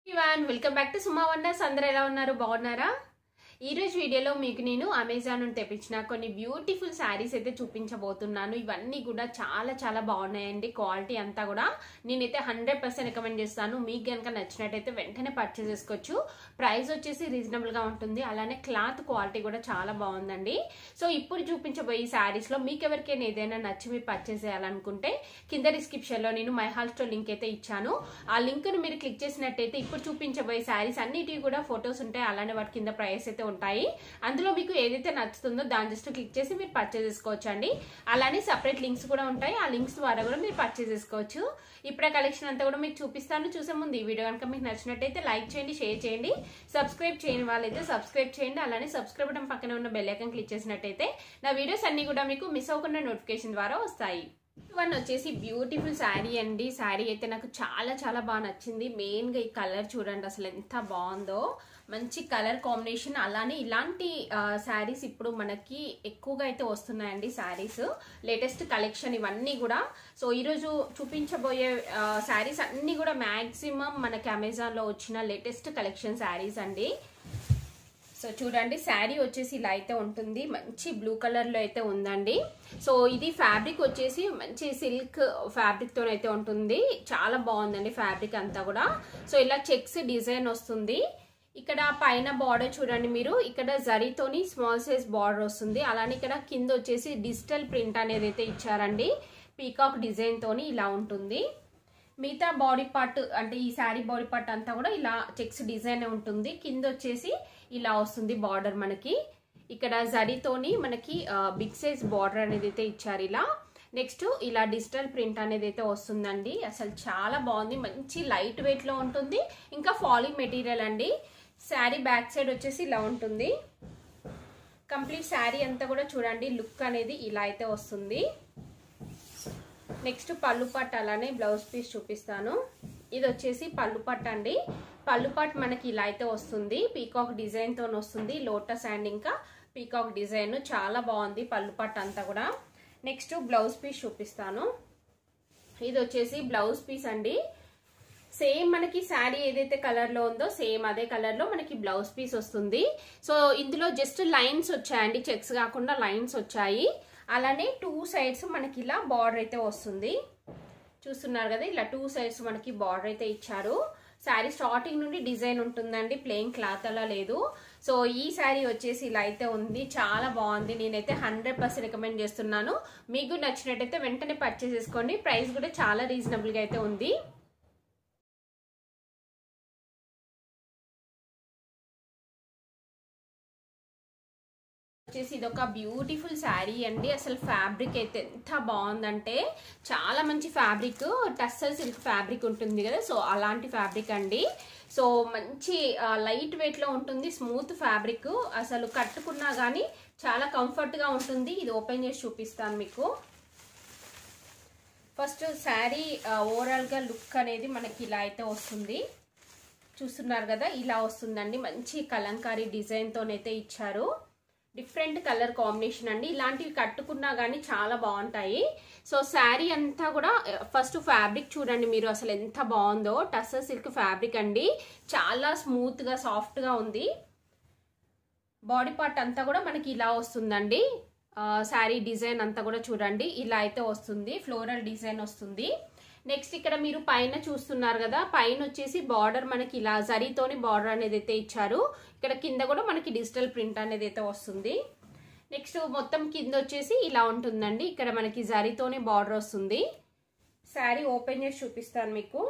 Ivan welcome back to Suma wonders అందరు ఎలా ఉన్నారు బాగున్నారా ఈ రోజు వీడియోలో మీకు నేను అమెజాన్ నుండి తెప్పించిన కొన్ని బ్యూటిఫుల్ శారీస్ అయితే చూపించబోతున్నాను ఇవన్నీ కూడా చాలా చాలా బాగున్నాయండి క్వాలిటీ అంతా కూడా నేనైతే హండ్రెడ్ పర్సెంట్ రికమెండ్ చేస్తాను మీకు కనుక నచ్చినట్టయితే వెంటనే పర్చేస్ చేసుకోవచ్చు ప్రైస్ వచ్చేసి రీజనబుల్ గా ఉంటుంది అలానే క్లాత్ క్వాలిటీ కూడా చాలా బాగుందండి సో ఇప్పుడు చూపించబోయే శారీస్ లో మీకు ఎవరికైనా ఏదైనా నచ్చి మీరు పర్చేస్ చేయాలనుకుంటే కింద డిస్క్రిప్షన్ లో నేను మై హాల్ స్టోర్ లింక్ అయితే ఇచ్చాను ఆ లింక్ ను మీరు క్లిక్ చేసినట్టయితే ఇప్పుడు చూపించబోయే శారీస్ అన్నిటివి కూడా ఫొటోస్ ఉంటాయి అలానే వాటి కింద ప్రైస్ అయితే ఉంటాయి అందులో మీకు ఏదైతే నచ్చుతుందో దాని జస్ట్ క్లిక్ చేసి మీరు పర్చేస్ చేసుకోవచ్చు అండి అలానే సపరేట్ లింక్స్ కూడా ఉంటాయి ఆ లింక్స్ ద్వారా కూడా మీరు పర్చేస్ చేసుకోవచ్చు ఇప్పుడే కలెక్షన్ అంతా కూడా మీకు చూపిస్తాను చూసే ముందు ఈ వీడియో కనుక మీకు నచ్చినట్టయితే లైక్ చేయండి షేర్ చేయండి సబ్స్క్రైబ్ చేయని వాళ్ళైతే సబ్స్క్రైబ్ చేయండి అలానే సబ్స్క్రైబ్ బటన్ పక్కన ఉన్న బెల్ ఐకాన్ క్లిక్ చేసినట్టయితే నా వీడియోస్ అన్ని కూడా మీకు మిస్ అవ్వకుండా నోటిఫికేషన్ ద్వారా వస్తాయి వన్ వచ్చేసి బ్యూటిఫుల్ శారీ అండి శారీ అయితే నాకు చాలా చాలా బాగా నచ్చింది మెయిన్గా ఈ కలర్ చూడండి అసలు ఎంత బాగుందో మంచి కలర్ కాంబినేషన్ అలానే ఇలాంటి శారీస్ ఇప్పుడు మనకి ఎక్కువగా అయితే వస్తున్నాయండి శారీస్ లేటెస్ట్ కలెక్షన్ ఇవన్నీ కూడా సో ఈరోజు చూపించబోయే శారీస్ అన్నీ కూడా మ్యాక్సిమం మనకి అమెజాన్లో వచ్చిన లేటెస్ట్ కలెక్షన్ శారీస్ అండి సో చూడండి శారీ వచ్చేసి ఇలా అయితే ఉంటుంది మంచి బ్లూ కలర్లో అయితే ఉందండి సో ఇది ఫ్యాబ్రిక్ వచ్చేసి మంచి సిల్క్ ఫ్యాబ్రిక్తో అయితే ఉంటుంది చాలా బాగుందండి ఫ్యాబ్రిక్ అంతా కూడా సో ఇలా చెక్స్ డిజైన్ వస్తుంది ఇక్కడ పైన బార్డర్ చూడండి మీరు ఇక్కడ జరీతోని స్మాల్ సైజ్ బార్డర్ వస్తుంది అలానే ఇక్కడ కింద వచ్చేసి డిజిటల్ ప్రింట్ అనేది అయితే ఇచ్చారండి పీకాక్ డిజైన్ తోని ఇలా ఉంటుంది మిగతా బాడీ పార్ట్ అంటే ఈ శారీ బాడీ పార్ట్ అంతా కూడా ఇలా చెక్స్ డిజైన్ ఉంటుంది కింద వచ్చేసి ఇలా వస్తుంది బార్డర్ మనకి ఇక్కడ జరీతోని మనకి బిగ్ సైజ్ బార్డర్ అనేది అయితే ఇచ్చారు ఇలా నెక్స్ట్ ఇలా డిజిటల్ ప్రింట్ అనేది అయితే వస్తుందండి అసలు చాలా బాగుంది మంచి లైట్ వెయిట్ లో ఉంటుంది ఇంకా ఫాలింగ్ మెటీరియల్ అండి శారీ బ్యాక్ సైడ్ వచ్చేసి ఇలా ఉంటుంది కంప్లీట్ శారీ అంతా కూడా చూడండి లుక్ అనేది ఇలా అయితే వస్తుంది నెక్స్ట్ పళ్ళు పట్టు అలానే బ్లౌజ్ పీస్ చూపిస్తాను ఇది వచ్చేసి పళ్ళు పట్టు అండి పళ్ళు పట్టు మనకి ఇలా అయితే వస్తుంది పీకాక్ డిజైన్ తో వస్తుంది లోటస్ అండ్ ఇంకా పీకాక్ డిజైన్ చాలా బాగుంది పళ్ళు పట్టు అంతా కూడా నెక్స్ట్ బ్లౌజ్ పీస్ చూపిస్తాను ఇది వచ్చేసి బ్లౌజ్ పీస్ అండి సేమ్ మనకి శారీ ఏదైతే కలర్ లో ఉందో సేమ్ అదే కలర్ లో మనకి బ్లౌజ్ పీస్ వస్తుంది సో ఇందులో జస్ట్ లైన్స్ వచ్చాయండి చెక్స్ కాకుండా లైన్స్ వచ్చాయి అలానే టూ సైడ్స్ మనకి ఇలా బార్డర్ అయితే వస్తుంది చూస్తున్నారు కదా ఇలా టూ సైడ్స్ మనకి బార్డర్ అయితే ఇచ్చారు శారీ స్టార్టింగ్ నుండి డిజైన్ ఉంటుందండి ప్లెయిన్ క్లాత్ అలా లేదు సో ఈ శారీ వచ్చేసి ఇలా అయితే ఉంది చాలా బాగుంది నేనైతే హండ్రెడ్ పర్సెంట్ రికమెండ్ చేస్తున్నాను మీకు నచ్చినట్టయితే వెంటనే పర్చేస్ చేసుకోండి ప్రైస్ కూడా చాలా రీజనబుల్గా అయితే ఉంది వచ్చేసి ఇది ఒక బ్యూటిఫుల్ శారీ అండి అసలు ఫ్యాబ్రిక్ అయితే ఎంత బాగుందంటే చాలా మంచి ఫ్యాబ్రిక్ టస్సర్ సిల్క్ ఫ్యాబ్రిక్ ఉంటుంది కదా సో అలాంటి ఫ్యాబ్రిక్ అండి సో మంచి లైట్ వెయిట్లో ఉంటుంది స్మూత్ ఫ్యాబ్రిక్ అసలు కట్టుకున్నా కానీ చాలా కంఫర్ట్గా ఉంటుంది ఇది ఓపెన్ చేసి చూపిస్తాను మీకు ఫస్ట్ శారీ ఓవరాల్గా లుక్ అనేది మనకి ఇలా అయితే వస్తుంది చూస్తున్నారు కదా ఇలా వస్తుందండి మంచి కలంకారీ డిజైన్తోనైతే ఇచ్చారు డిఫరెంట్ కలర్ కాంబినేషన్ అండి ఇలాంటివి కట్టుకున్నా కానీ చాలా బాగుంటాయి సో శారీ అంతా కూడా ఫస్ట్ ఫ్యాబ్రిక్ చూడండి మీరు అసలు ఎంత బాగుందో టస్సర్ సిల్క్ ఫ్యాబ్రిక్ అండి చాలా స్మూత్గా సాఫ్ట్గా ఉంది బాడీ పార్ట్ అంతా కూడా మనకి ఇలా వస్తుందండి శారీ డిజైన్ అంతా కూడా చూడండి ఇలా అయితే వస్తుంది ఫ్లోరల్ డిజైన్ వస్తుంది నెక్స్ట్ ఇక్కడ మీరు పైన చూస్తున్నారు కదా పైన వచ్చేసి బార్డర్ మనకి ఇలా జరీతోని బార్డర్ అనేది అయితే ఇచ్చారు ఇక్కడ కింద కూడా మనకి డిజిటల్ ప్రింట్ అనేది అయితే వస్తుంది నెక్స్ట్ మొత్తం కింద వచ్చేసి ఇలా ఉంటుందండి ఇక్కడ మనకి జరీతోని బార్డర్ వస్తుంది శారీ ఓపెన్ చేసి చూపిస్తాను మీకు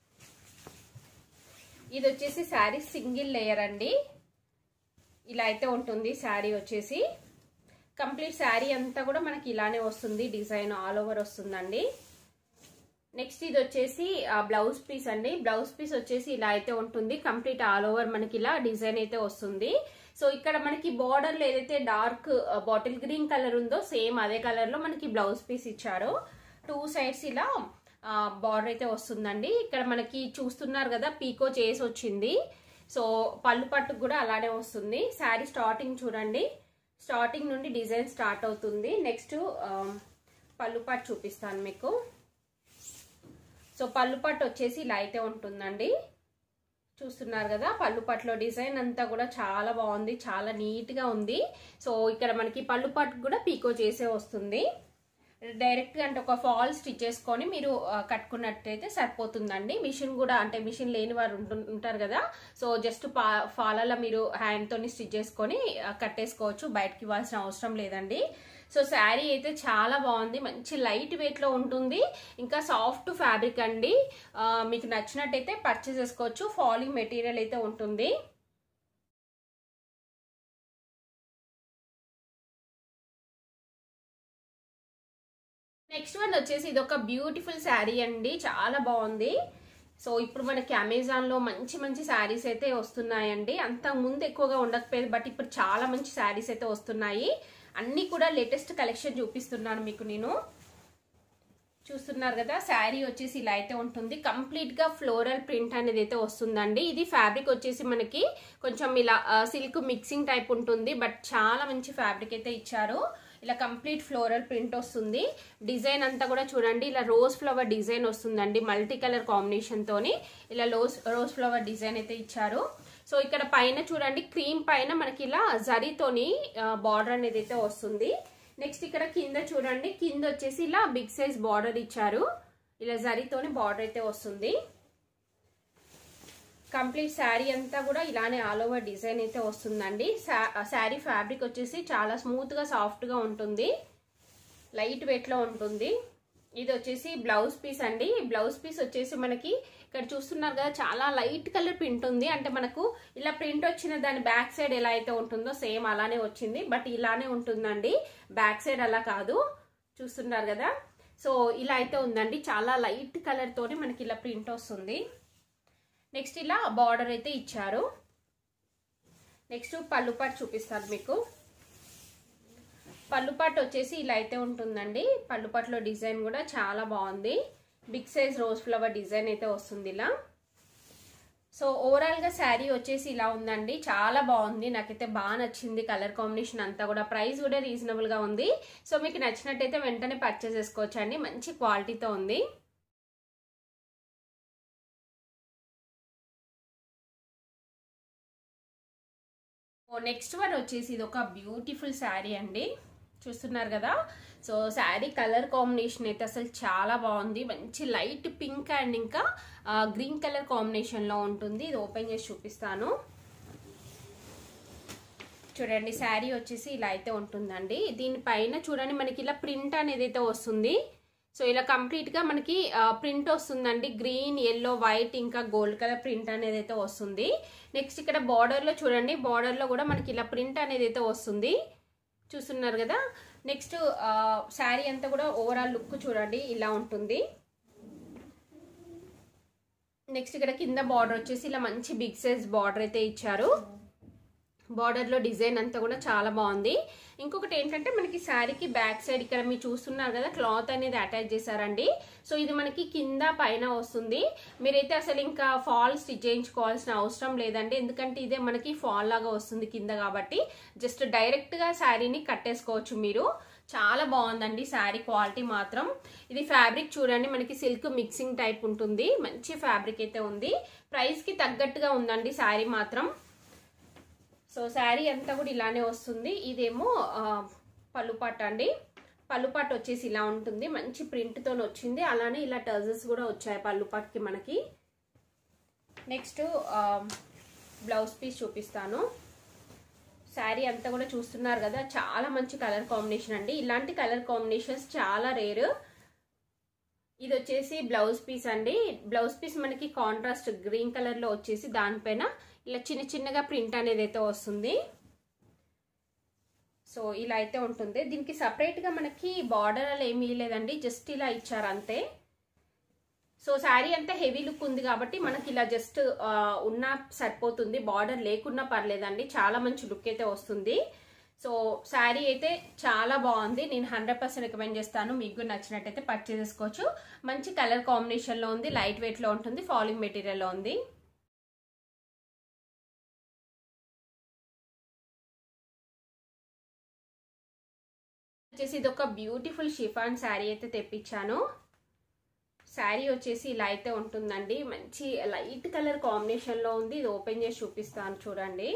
ఇది వచ్చేసి శారీ సింగిల్ లేయర్ అండి ఇలా అయితే ఉంటుంది శారీ వచ్చేసి కంప్లీట్ శారీ అంతా కూడా మనకి ఇలానే వస్తుంది డిజైన్ ఆల్ ఓవర్ వస్తుందండి నెక్స్ట్ ఇది వచ్చేసి బ్లౌజ్ పీస్ అండి బ్లౌజ్ పీస్ వచ్చేసి ఇలా అయితే ఉంటుంది కంప్లీట్ ఆల్ ఓవర్ మనకి ఇలా డిజైన్ అయితే వస్తుంది సో ఇక్కడ మనకి బార్డర్ లో ఏదైతే డార్క్ బాటిల్ గ్రీన్ కలర్ ఉందో సేమ్ అదే కలర్ లో మనకి బ్లౌజ్ పీస్ ఇచ్చారు టూ సైడ్స్ ఇలా బార్డర్ అయితే వస్తుందండి ఇక్కడ మనకి చూస్తున్నారు కదా పీకో చేసి వచ్చింది సో పళ్ళు పట్టుకు కూడా అలానే వస్తుంది శారీ స్టార్టింగ్ చూడండి స్టార్టింగ్ నుండి డిజైన్ స్టార్ట్ అవుతుంది నెక్స్ట్ పళ్ళు పట్టు చూపిస్తాను మీకు సో పళ్ళు పట్టు వచ్చేసి ఇలా అయితే ఉంటుందండి చూస్తున్నారు కదా పళ్ళు పట్లో డిజైన్ అంతా కూడా చాలా బాగుంది చాలా నీట్గా ఉంది సో ఇక్కడ మనకి పళ్ళు పట్టు కూడా పీకో చేసే వస్తుంది డైరెక్ట్గా అంటే ఒక ఫాల్ స్టిచ్ చేసుకొని మీరు ఆ, కట్టుకున్నట్టయితే సరిపోతుందండి మిషన్ కూడా అంటే మిషన్ లేని వారు ఉంటు- ఉంటారు కదా సో జస్ట్ పా ఫాలలో మీరు హ్యాండ్తోని స్టిచ్ చేసుకొని ఆ, కట్టేసుకోవచ్చు బయటకి ఇవ్వాల్సిన అవసరం లేదండి సో శారీ అయితే చాలా బాగుంది మంచి లైట్ వెయిట్లో ఉంటుంది ఇంకా సాఫ్ట్ ఫ్యాబ్రిక్ అండి ఆ, మీకు నచ్చినట్టయితే పర్చేస్ చేసుకోవచ్చు ఫాలింగ్ మెటీరియల్ అయితే ఉంటుంది నెక్స్ట్ వన్ వచ్చేసి ఇది ఒక బ్యూటిఫుల్ శారీ అండి చాలా బాగుంది సో ఇప్పుడు మనకి అమెజాన్లో మంచి మంచి శారీస్ అయితే వస్తున్నాయండి అంత ముందు ఎక్కువగా ఉండకపోయేది బట్ ఇప్పుడు చాలా మంచి శారీస్ అయితే వస్తున్నాయి అన్నీ కూడా లేటెస్ట్ కలెక్షన్ చూపిస్తున్నాను మీకు నేను చూస్తున్నారు కదా శారీ వచ్చేసి ఇలా అయితే ఉంటుంది కంప్లీట్ గా ఫ్లోరల్ ప్రింట్ అనేది అయితే వస్తుందండి ఇది ఫ్యాబ్రిక్ వచ్చేసి మనకి కొంచెం ఇలా సిల్క్ మిక్సింగ్ టైప్ ఉంటుంది బట్ చాలా మంచి ఫ్యాబ్రిక్ అయితే ఇచ్చారు ఇలా కంప్లీట్ ఫ్లోరల్ ప్రింట్ వస్తుంది డిజైన్ అంతా కూడా చూడండి ఇలా రోజ్ ఫ్లవర్ డిజైన్ వస్తుందండి మల్టీ కలర్ కాంబినేషన్ తోని ఇలా రోజ్ రోజ్ ఫ్లవర్ డిజైన్ అయితే ఇచ్చారు సో ఇక్కడ పైన చూడండి క్రీమ్ పైన మనకి ఇలా జరీతోని బార్డర్ అనేది అయితే వస్తుంది నెక్స్ట్ ఇక్కడ కింద చూడండి కింద వచ్చేసి ఇలా బిగ్ సైజ్ బార్డర్ ఇచ్చారు ఇలా జరీతోని బార్డర్ అయితే వస్తుంది కంప్లీట్ శారీ అంతా కూడా ఇలానే ఆల్ ఓవర్ డిజైన్ అయితే వస్తుందండి శారీ ఫ్యాబ్రిక్ వచ్చేసి చాలా స్మూత్ గా సాఫ్ట్ గా ఉంటుంది లైట్ వెయిట్ లో ఉంటుంది ఇది వచ్చేసి బ్లౌజ్ పీస్ అండి బ్లౌజ్ పీస్ వచ్చేసి మనకి ఇక్కడ చూస్తున్నారు కదా చాలా లైట్ కలర్ ప్రింట్ ఉంది అంటే మనకు ఇలా ప్రింట్ వచ్చిన దాని బ్యాక్ సైడ్ ఎలా అయితే ఉంటుందో సేమ్ అలానే వచ్చింది బట్ ఇలానే ఉంటుందండి బ్యాక్ సైడ్ అలా కాదు చూస్తున్నారు కదా సో ఇలా అయితే ఉందండి చాలా లైట్ కలర్ తోని మనకి ఇలా ప్రింట్ వస్తుంది నెక్స్ట్ ఇలా బార్డర్ అయితే ఇచ్చారు నెక్స్ట్ పళ్ళు పాటు చూపిస్తాను మీకు పళ్ళు పాటు వచ్చేసి ఇలా అయితే ఉంటుందండి పళ్ళు పాటులో డిజైన్ కూడా చాలా బాగుంది big size rose flower design అయితే వస్తుంది ఇలా సో ఓవరాల్గా శారీ వచ్చేసి ఇలా ఉందండి చాలా బాగుంది నాకైతే బాగా నచ్చింది కలర్ కాంబినేషన్ అంతా కూడా ప్రైస్ కూడా రీజనబుల్గా ఉంది సో మీకు నచ్చినట్టయితే వెంటనే పర్చేస్ చేసుకోవచ్చు అండి మంచి క్వాలిటీతో ఉంది నెక్స్ట్ వన్ వచ్చేసి ఇది ఒక బ్యూటిఫుల్ శారీ అండి చూస్తున్నారు కదా సో శారీ కలర్ కాంబినేషన్ అయితే అసలు చాలా బాగుంది మంచి లైట్ పింక్ అండ్ ఇంకా గ్రీన్ కలర్ కాంబినేషన్లో ఉంటుంది ఇది ఓపెన్ చేసి చూపిస్తాను చూడండి శారీ వచ్చేసి ఇలా అయితే ఉంటుందండి దీనిపైన చూడండి మనకి ఇలా ప్రింట్ అనేది అయితే వస్తుంది సో ఇలా కంప్లీట్గా మనకి ప్రింట్ వస్తుందండి గ్రీన్ ఎల్లో వైట్ ఇంకా గోల్డ్ కలర్ ప్రింట్ అనేది అయితే వస్తుంది నెక్స్ట్ ఇక్కడ బార్డర్లో చూడండి బార్డర్లో కూడా మనకి ఇలా ప్రింట్ అనేది అయితే వస్తుంది చూస్తున్నారు కదా నెక్స్ట్ శారీ అంతా కూడా ఓవరాల్ లుక్ చూడండి ఇలా ఉంటుంది నెక్స్ట్ ఇక్కడ కింద బార్డర్ వచ్చేసి ఇలా మంచి బిగ్ సైజ్ బార్డర్ అయితే ఇచ్చారు బార్డర్లో డిజైన్ అంతా కూడా చాలా బాగుంది ఇంకొకటి ఏంటంటే మనకి శారీకి బ్యాక్ సైడ్ ఇక్కడ మీరు చూస్తున్నారు కదా క్లాత్ అనేది అటాచ్ చేశారండి సో ఇది మనకి కింద పైన వస్తుంది మీరైతే అసలు ఇంకా ఫాల్ స్టిచ్ చేయించుకోవాల్సిన అవసరం లేదండి ఎందుకంటే ఇదే మనకి ఫాల్ లాగా వస్తుంది కింద కాబట్టి జస్ట్ డైరెక్ట్గా శారీని కట్టేసుకోవచ్చు మీరు చాలా బాగుందండి శారీ క్వాలిటీ మాత్రం ఇది ఫ్యాబ్రిక్ చూడండి మనకి సిల్క్ మిక్సింగ్ టైప్ ఉంటుంది మంచి ఫ్యాబ్రిక్ అయితే ఉంది ప్రైస్కి తగ్గట్టుగా ఉందండి శారీ మాత్రం సో శారీ అంతా కూడా ఇలానే వస్తుంది ఇదేమో పళ్ళు పాట అండి పళ్ళు పాట వచ్చేసి ఇలా ఉంటుంది మంచి ప్రింట్తో వచ్చింది అలానే ఇలా టర్జెస్ కూడా వచ్చాయి పళ్ళు పాటకి మనకి నెక్స్ట్ బ్లౌజ్ పీస్ చూపిస్తాను శారీ అంతా కూడా చూస్తున్నారు కదా చాలా మంచి కలర్ కాంబినేషన్ అండి ఇలాంటి కలర్ కాంబినేషన్స్ చాలా రేరు ఇది వచ్చేసి బ్లౌజ్ పీస్ అండి బ్లౌజ్ పీస్ మనకి కాంట్రాస్ట్ గ్రీన్ కలర్ లో వచ్చేసి దానిపైన ఇలా చిన్న చిన్నగా ప్రింట్ అనేది అయితే వస్తుంది సో ఇలా అయితే ఉంటుంది దీనికి సపరేట్ గా మనకి బార్డర్ అలా ఏమీ లేదండి జస్ట్ ఇలా ఇచ్చారు అంతే సో శారీ అంతా హెవీ లుక్ ఉంది కాబట్టి మనకి ఇలా జస్ట్ ఉన్న సరిపోతుంది బార్డర్ లేకున్నా పర్లేదండి చాలా మంచి లుక్ అయితే వస్తుంది సో శారీ అయితే చాలా బాగుంది నేను హండ్రెడ్ పర్సెంట్ రికమెండ్ చేస్తాను మీకు నచ్చినట్టయితే పర్చేస్ చేసుకోవచ్చు మంచి కలర్ కాంబినేషన్లో ఉంది లైట్ వెయిట్లో ఉంటుంది ఫాలింగ్ మెటీరియల్లో ఉంది వచ్చేసి ఇది ఒక బ్యూటిఫుల్ షిఫాన్ శారీ అయితే తెప్పించాను శారీ వచ్చేసి ఇలా అయితే ఉంటుందండి మంచి లైట్ కలర్ కాంబినేషన్లో ఉంది ఇది ఓపెన్ చేసి చూపిస్తాను చూడండి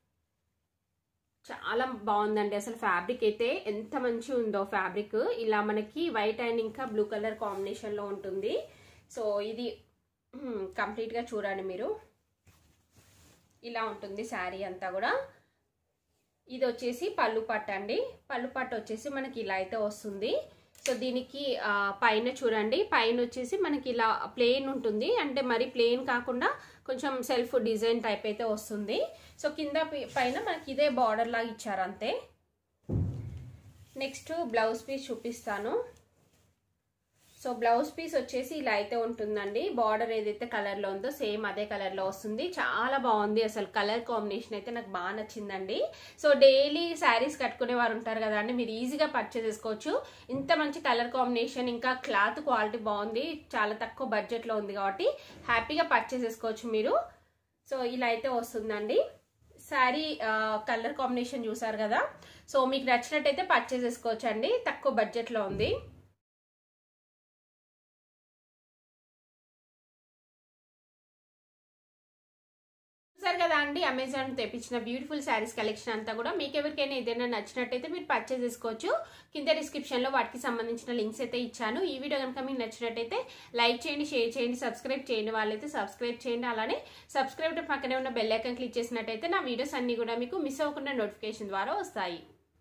చాలా బాగుందండి అసలు ఫ్యాబ్రిక్ అయితే ఎంత మంచి ఉందో ఫ్యాబ్రిక్ ఇలా మనకి వైట్ అండ్ ఇంకా బ్లూ కలర్ కాంబినేషన్లో ఉంటుంది సో ఇది కంప్లీట్గా చూడండి మీరు ఇలా ఉంటుంది శారీ అంతా కూడా ఇది వచ్చేసి పళ్ళు పట్టు అండి పళ్ళు పట్టు వచ్చేసి మనకి ఇలా అయితే వస్తుంది సో దీనికి పైన చూడండి పైన వచ్చేసి మనకి ఇలా ప్లెయిన్ ఉంటుంది అంటే మరి ప్లెయిన్ కాకుండా కొంచెం సెల్ఫ్ డిజైన్ టైప్ అయితే వస్తుంది సో కింద పైన మనకి ఇదే బార్డర్ లాగా ఇచ్చారు అంతే నెక్స్ట్ బ్లౌజ్ పీస్ చూపిస్తాను సో బ్లౌజ్ పీస్ వచ్చేసి ఇలా అయితే ఉంటుందండి బార్డర్ ఏదైతే కలర్లో ఉందో సేమ్ అదే కలర్లో వస్తుంది చాలా బాగుంది అసలు కలర్ కాంబినేషన్ అయితే నాకు బాగా నచ్చిందండి సో డైలీ శారీస్ కట్టుకునే వారు ఉంటారు కదా అండి మీరు ఈజీగా పర్చేస్ చేసుకోవచ్చు ఇంత మంచి కలర్ కాంబినేషన్ ఇంకా క్లాత్ క్వాలిటీ బాగుంది చాలా తక్కువ బడ్జెట్లో ఉంది కాబట్టి హ్యాపీగా పర్చేస్ చేసుకోవచ్చు మీరు సో ఇలా అయితే వస్తుందండి శారీ కలర్ కాంబినేషన్ చూసారు కదా సో మీకు నచ్చినట్టయితే పర్చేస్ చేసుకోవచ్చు అండి తక్కువ బడ్జెట్లో ఉంది చూసారు కదా అండి అమెజాన్ తెప్పించిన బ్యూటిఫుల్ శారీస్ కలెక్షన్ అంతా కూడా మీకు ఎవరికైనా ఏదైనా నచ్చినట్టయితే మీరు పర్చేస్ చేసుకోవచ్చు కింద డిస్క్రిప్షన్లో వాటికి సంబంధించిన లింక్స్ అయితే ఇచ్చాను ఈ వీడియో కనుక మీకు నచ్చినట్టయితే లైక్ చేయండి షేర్ చేయండి సబ్స్క్రైబ్ చేయండి వాళ్ళైతే సబ్స్క్రైబ్ చేయండి అలానే సబ్స్క్రైబ్ పక్కనే ఉన్న బెల్ ఐకాన్ క్లిక్ చేసినట్టయితే నా వీడియోస్ అన్ని కూడా మీకు మిస్ అవ్వకుండా నోటిఫికేషన్ ద్వారా వస్తాయి